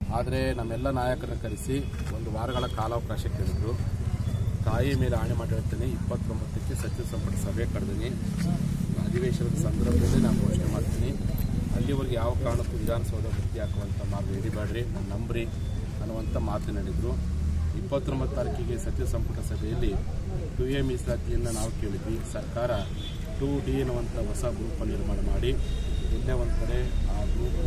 ಆದರೆ ನಮ್ಮೆಲ್ಲ ನಾಯಕರನ್ನ ಕರೆಸಿ ಒಂದು ವಾರಗಳ ಕಾಲಾವಕಾಶ ಕೇಳಿದ್ರು ತಾಯಿ ಮೇಲೆ ಆಣೆ ಮಾಡಿರ್ತೀನಿ ಇಪ್ಪತ್ತೊಂಬತ್ತಕ್ಕೆ ಸಚಿವ ಸಂಪುಟ ಸಭೆ ಕರೆದಿನಿ ಅಧಿವೇಶನದ ಸಂದರ್ಭದಲ್ಲಿ ನಾನು ಘೋಷಣೆ ಮಾಡ್ತೀನಿ ಅಲ್ಲಿವರೆಗೆ ಯಾವ ಕಾರಣಕ್ಕೂ ವಿಧಾನಸೌಧ ಮುಕ್ತಿ ಹಾಕುವಂಥ ಮಾತು ಹಿಡಿಬೇಡ್ರಿ ನಾನು ನಂಬ್ರಿ ಅನ್ನುವಂಥ ಮಾತು ನಡೆದರು ಇಪ್ಪತ್ತೊಂಬತ್ತು ತಾರೀಕಿಗೆ ಸಚಿವ ಸಂಪುಟ ಸಭೆಯಲ್ಲಿ ಟು ಎ ಮೀಸಲಾತಿಯನ್ನು ನಾವು ಕೇಳಿದ್ವಿ ಸರ್ಕಾರ ಟು ಡಿ ಅನ್ನುವಂಥ ಹೊಸ ಗ್ರೂಪನ್ನು ನಿರ್ಮಾಣ ಮಾಡಿ ಎಲ್ಲೇ ಒಂದು ಕಡೆ ಆ ಗ್ರೂಪು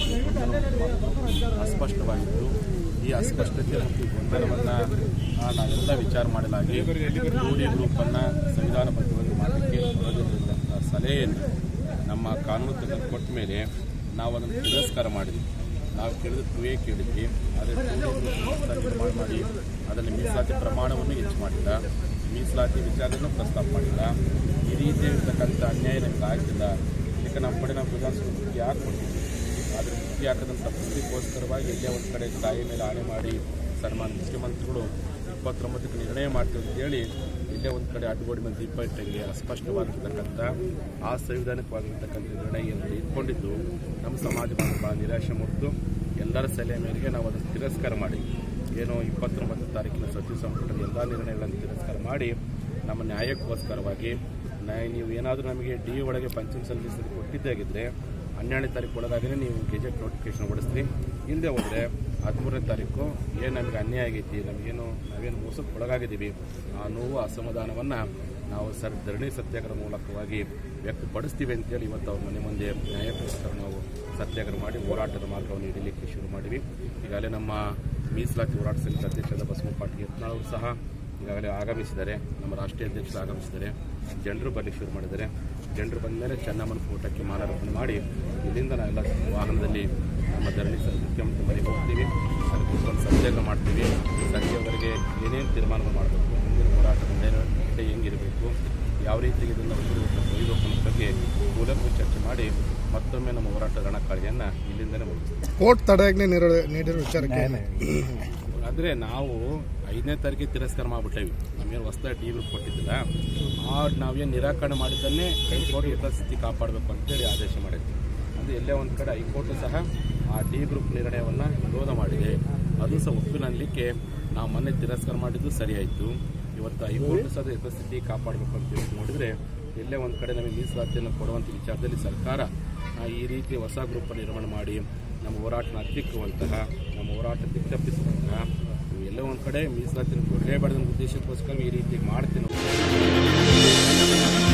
ಅಸ್ಪಷ್ಟವಾಗಿತ್ತು ಈ ಅಸ್ಪಷ್ಟತೆ ಮತ್ತು ಗೊಂದಲವನ್ನು ನಾವೆಲ್ಲ ವಿಚಾರ ಮಾಡಲಾಗಿ ಟು ಡಿ ಗ್ರೂಪನ್ನು ಸಂವಿಧಾನಬದ್ಧವಾಗಿ ಮಾಡಲಿಕ್ಕೆ ಬರೋದಿರುವಂಥ ಸಲಹೆಯನ್ನು ನಮ್ಮ ಕಾನೂನು ತಜ್ಞರು ಕೊಟ್ಟ ಮೇಲೆ ನಾವು ಅದನ್ನು ತಿರಸ್ಕಾರ ಮಾಡಿದ್ವಿ ನಾವು ಕೇಳಿದ ಟು ಎ ಕೇಳಿದ್ವಿ ಆದರೆ ಟು ಡಿ ನಿರ್ಮಾಣ ಮಾಡಿ ಅದನ್ನು ಮೀಸಲಾತಿ ಪ್ರಮಾಣವನ್ನು ಹೆಚ್ಚು ಮಾಡಿಲ್ಲ ಮೀಸಲಾತಿ ವಿಚಾರವನ್ನು ಪ್ರಸ್ತಾಪ ಮಾಡಿಲ್ಲ ಈ ರೀತಿ ಇರ್ತಕ್ಕಂಥ ಅನ್ಯಾಯ ನಮಗೆ ಆಗ್ತಿಲ್ಲ ಇದಕ್ಕೆ ನಮ್ಮ ಕಡೆ ನಾವು ವಿಧಾನಸಭೆ ಮುಕ್ತಿ ಯಾಕೆ ಕೊಟ್ಟಿದ್ವಿ ಆದರೆ ಮುಕ್ತಿ ಹಾಕದಂಥ ಮುಕ್ತಿಗೋಸ್ಕರವಾಗಿ ಎಲ್ಲೇ ಒಂದು ಕಡೆ ತಾಯಿ ಮೇಲೆ ಆಣೆ ಮಾಡಿ ಸನ್ಮಾನ ಮುಖ್ಯಮಂತ್ರಿಗಳು ಇಪ್ಪತ್ತೊಂಬತ್ತಕ್ಕೆ ನಿರ್ಣಯ ಮಾಡ್ತೀವಿ ಅಂತೇಳಿ ಇಲ್ಲೇ ಒಂದು ಕಡೆ ಅಡ್ಗೋಡಿ ಮೇಲೆ ದೀಪ ಇಟ್ಟಂಗೆ ಅಸ್ಪಷ್ಟವಾಗಿರ್ತಕ್ಕಂಥ ಆ ಸಂವಿಧಾನಿಕವಾಗಿರ್ತಕ್ಕಂಥ ನಿರ್ಣಯವನ್ನು ಇಟ್ಕೊಂಡಿದ್ದು ನಮ್ಮ ಸಮಾಜ ಭಾಳ ನಿರಾಶೆ ಮುಟ್ಟು ಎಲ್ಲರ ಸಲಹೆ ಮೇರೆಗೆ ನಾವು ಅದನ್ನು ತಿರಸ್ಕಾರ ಮಾಡಿ ಏನು ಇಪ್ಪತ್ತೊಂಬತ್ತು ತಾರೀಕಿನ ಸಚಿವ ಸಂಪುಟದ ಎಲ್ಲ ನಿರ್ಣಯಗಳನ್ನು ತಿರಸ್ಕಾರ ಮಾಡಿ ನಮ್ಮ ನ್ಯಾಯಕ್ಕೋಸ್ಕರವಾಗಿ ನ್ಯಾಯ ನೀವು ಏನಾದರೂ ನಮಗೆ ಡಿ ಒಳಗೆ ಪಂಚಮ ಸಲ್ಲಿಸಲು ಕೊಟ್ಟಿದ್ದಾಗಿದ್ದರೆ ಹನ್ನೆರಡನೇ ತಾರೀಕು ಒಳಗಾಗಲೇ ನೀವು ಗೆಜೆಟ್ ನೋಟಿಫಿಕೇಶನ್ ಹೊಡಿಸ್ರಿ ಹಿಂದೆ ಹೋದರೆ ಹದಿಮೂರನೇ ತಾರೀಕು ಏನು ನಮಗೆ ಅನ್ಯಾಯ ಆಗೈತಿ ನಮಗೇನು ನಾವೇನು ಮೋಸಕ್ಕೆ ಒಳಗಾಗಿದ್ದೀವಿ ಆ ನೋವು ಅಸಮಾಧಾನವನ್ನು ನಾವು ಸರ್ ಧರಣಿ ಸತ್ಯಾಗ್ರಹ ಮೂಲಕವಾಗಿ ವ್ಯಕ್ತಪಡಿಸ್ತೀವಿ ಅಂತೇಳಿ ಇವತ್ತು ಅವ್ರ ಮನೆ ಮುಂದೆ ನ್ಯಾಯಕ್ಕೋಸ್ಕರ ನಾವು ಸತ್ಯಾಗ್ರಹ ಮಾಡಿ ಹೋರಾಟದ ಮಾರ್ಗವನ್ನು ಹಿಡಿಲಿಕ್ಕೆ ಶುರು ಮಾಡಿವಿ ಈಗಾಗಲೇ ನಮ್ಮ ಮೀಸಲಾತಿ ಹೋರಾಟ ಸಂಘದ ಅಧ್ಯಕ್ಷರಾದ ಬಸವ ಪಾಟೀಲ್ ಯತ್ನಾಳ್ ಅವರು ಸಹ ಈಗಾಗಲೇ ಆಗಮಿಸಿದ್ದಾರೆ ನಮ್ಮ ರಾಷ್ಟ್ರೀಯ ಅಧ್ಯಕ್ಷರು ಆಗಮಿಸಿದ್ದಾರೆ ಜನರು ಬರಲಿಕ್ಕೆ ಶುರು ಮಾಡಿದ್ದಾರೆ ಜನರು ಬಂದ ಮೇಲೆ ಚೆನ್ನಮ್ಮನ ಫೋಟೋಕ್ಕೆ ಮಾಲಾರ್ಪಣೆ ಮಾಡಿ ಇಲ್ಲಿಂದ ನಾವೆಲ್ಲ ವಾಹನದಲ್ಲಿ ನಮ್ಮ ಧರಣಿ ಸರ್ ಮುಖ್ಯಮಂತ್ರಿ ಮನೆಗೆ ಹೋಗ್ತೀವಿ ಅಲ್ಲಿ ಕೂತ್ಕೊಂಡು ಸತ್ಯಾಗ್ರಹ ಮಾಡ್ತೀವಿ ಸಂಜೆವರೆಗೆ ಏನೇನು ತೀರ್ಮಾನಗಳು ಮಾಡಬೇಕು ಮುಂದಿನ ಹೋರಾಟದ ನಡೆ ಹೆಂಗಿರಬೇಕು ಯಾವ ರೀತಿಗೆ ಇದನ್ನು ಒಯ್ಯಬೇಕು ಅನ್ನೋ ಬಗ್ಗೆ ಮೂಲಭೂತ ಚರ್ಚೆ ಮಾಡಿ ಮತ್ತೊಮ್ಮೆ ನಮ್ಮ ಹೋರಾಟ ರಣಕಾಳಿಯನ್ನು ಇಲ್ಲಿಂದಲೇ ಮುಗಿಸ್ತೀವಿ ಕೋರ್ಟ್ ತಡೆಯಾಜ್ಞೆ ನೀಡಿರೋ- ನೀಡಿರೋ ವಿಚಾರಕ್ಕೆ ಅಂದರೆ ನಾವು ಐದನೇ ತಾರೀಕಿಗೆ ತಿರಸ್ಕಾರ ಮಾಡಿಬಿಟ್ಟೇವಿ ನಮಗೇನು ಹೊಸದಾಗಿ ಟಿ ಗ್ರೂಪ್ ಕೊಟ್ಟಿದ್ದಿಲ್ಲ ಆ ನಾವೇನು ನಿರಾಕರಣೆ ಮಾಡಿದ್ದನ್ನೇ ಹೈಕೋರ್ಟ್ ಯಥಾಸ್ಥಿತಿ ಕಾಪಾಡಬೇಕು ಅಂತೇಳಿ ಆದೇಶ ಮಾಡಿದ್ವಿ ಅಂದರೆ ಎಲ್ಲೇ ಒಂದು ಕಡೆ ಹೈಕೋರ್ಟ್ ಸಹ ಆ ಡಿ ಗ್ರೂಪ್ ನಿರ್ಣಯವನ್ನು ವಿರೋಧ ಮಾಡಿದೆ ಅದು ಸಹ ಒಪ್ಪಿನಲ್ಲಿಕ್ಕೆ ನಾವು ಮೊನ್ನೆ ತಿರಸ್ಕಾರ ಮಾಡಿದ್ದು ಸರಿಯಾಯಿತು ಇವತ್ತು ಹೈಕೋರ್ಟ್ ಸಹ ಅದು ಯಥಾಸ್ಥಿತಿ ಕಾಪಾಡಬೇಕು ಅಂತ ಹೇಳಿ ನೋಡಿದರೆ ಎಲ್ಲೇ ಒಂದು ಕಡೆ ನಮಗೆ ಮೀಸಲಾತಿಯನ್ನು ಕೊಡುವಂಥ ವಿಚಾರದಲ್ಲಿ ಸರ್ಕಾರ ಆ, ಈ ರೀತಿ ಹೊಸ ಗ್ರೂಪ್ ನಿರ್ಮಾಣ ಮಾಡಿ ನಮ್ಮ ಹೋರಾಟನ ಹತ್ತಿಕ್ಕುವಂತಹ ನಮ್ಮ ಹೋರಾಟ ದಿಕ್ತಪ್ಪಿಸುವಂತಹ ಎಲ್ಲೋ ಒಂದು ಕಡೆ ಮೀಸಲಾತಿನ ಕೊಡಲೇಬಾರ್ದು ಅನ್ನೋ ಉದ್ದೇಶಕ್ಕೋಸ್ಕರ ಈ ರೀತಿ ಮಾಡ್ತೀನಿ